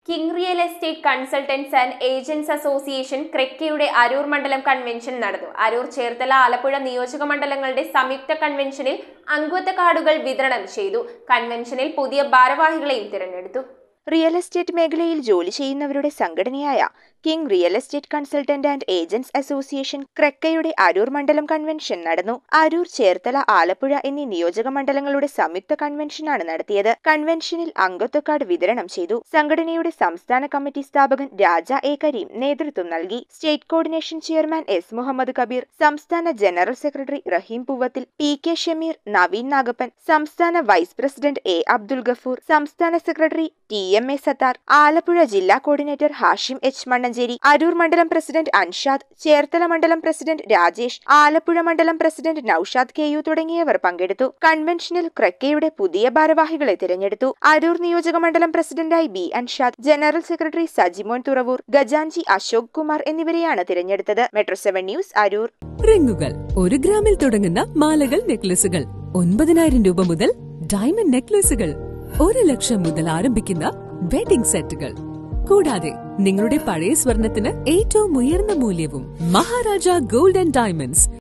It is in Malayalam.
king real estate consultants and agents association ക്രെക്കയുടെ അരൂർ മണ്ഡലം കൺവെൻഷൻ നടന്നു അരൂർ ചേർത്തല ആലപ്പുഴ നിയോജക മണ്ഡലങ്ങളുടെ സംയുക്ത കൺവെൻഷനിൽ അംഗത്വ കാർഡുകൾ വിതരണം ചെയ്തു കൺവെൻഷനിൽ പുതിയ ഭാരവാഹികളെയും തിരഞ്ഞെടുത്തു റിയൽ എസ്റ്റേറ്റ് മേഖലയിൽ ജോലി ചെയ്യുന്നവരുടെ സംഘടനയായ king real estate consultant and agents association ക്രെക്കയുടെ അരൂർ മണ്ഡലം കൺവെൻഷൻ നടന്നു അരൂർ ചേർത്തല ആലപ്പുഴ എന്നീ നിയോജക മണ്ഡലങ്ങളുടെ സംയുക്ത കൺവെൻഷനാണ് നടത്തിയത് കൺവെൻഷനിൽ അംഗത്വ കാർഡ് വിതരണം ചെയ്തു സംഘടനയുടെ സംസ്ഥാന കമ്മിറ്റി സ്ഥാപകൻ രാജ എ കരീം നേതൃത്വം നൽകി state coordination chairman S Muhammad Kabeer സംസ്ഥാന general secretary Raheem Poovathil P K Shameer Naveen Nagappan സംസ്ഥാന vice president A Abdul Gafoor സംസ്ഥാന secretary T M A Sathar Alappuzha ജില്ലാ കോർഡിനേറ്റർ ഹാഷിം എച്ച് മണ്ണഞ്ചേരി അരൂർ മണ്ഡലം പ്രസിഡന്റ് അൻഷാദ് ചേർത്തല മണ്ഡലം പ്രസിഡന്റ് രാജേഷ് ആലപ്പുഴ മണ്ഡലം പ്രസിഡന്റ് നൌഷാദ് കെ യു തുടങ്ങിയവർ പങ്കെടുത്തു കൺവെൻഷനിൽ ക്രക്കയുടെ പുതിയ ഭാരവാഹികളെ തിരഞ്ഞെടുത്തു അരൂർ നിയോജക മണ്ഡലം പ്രസിഡന്റായി B Anshad general secretary Sajimon Thuravoor ഗജാൻജി അശോക് കുമാർ എന്നിവരെയാണ് തിരഞ്ഞെടുത്തത് മെട്രോ സെവൻ ന്യൂസ് അരൂർ റിങ്ങുകൾ ഒരു ഗ്രാമിൽ തുടങ്ങുന്ന മാലകൾ നെക്ലസുകൾ ഒൻപതിനായിരം രൂപ മുതൽ ഡയമണ്ട് നെക്ലസുകൾ ഒരു ലക്ഷം മുതൽ ആരംഭിക്കുന്ന വെഡിംഗ് സെറ്റുകൾ കൂടാതെ നിങ്ങളുടെ പഴയ സ്വർണത്തിന് ഏറ്റവും ഉയർന്ന മൂല്യവും മഹാരാജ ഗോൾഡ് ആൻഡ് ഡയമണ്ട്സ്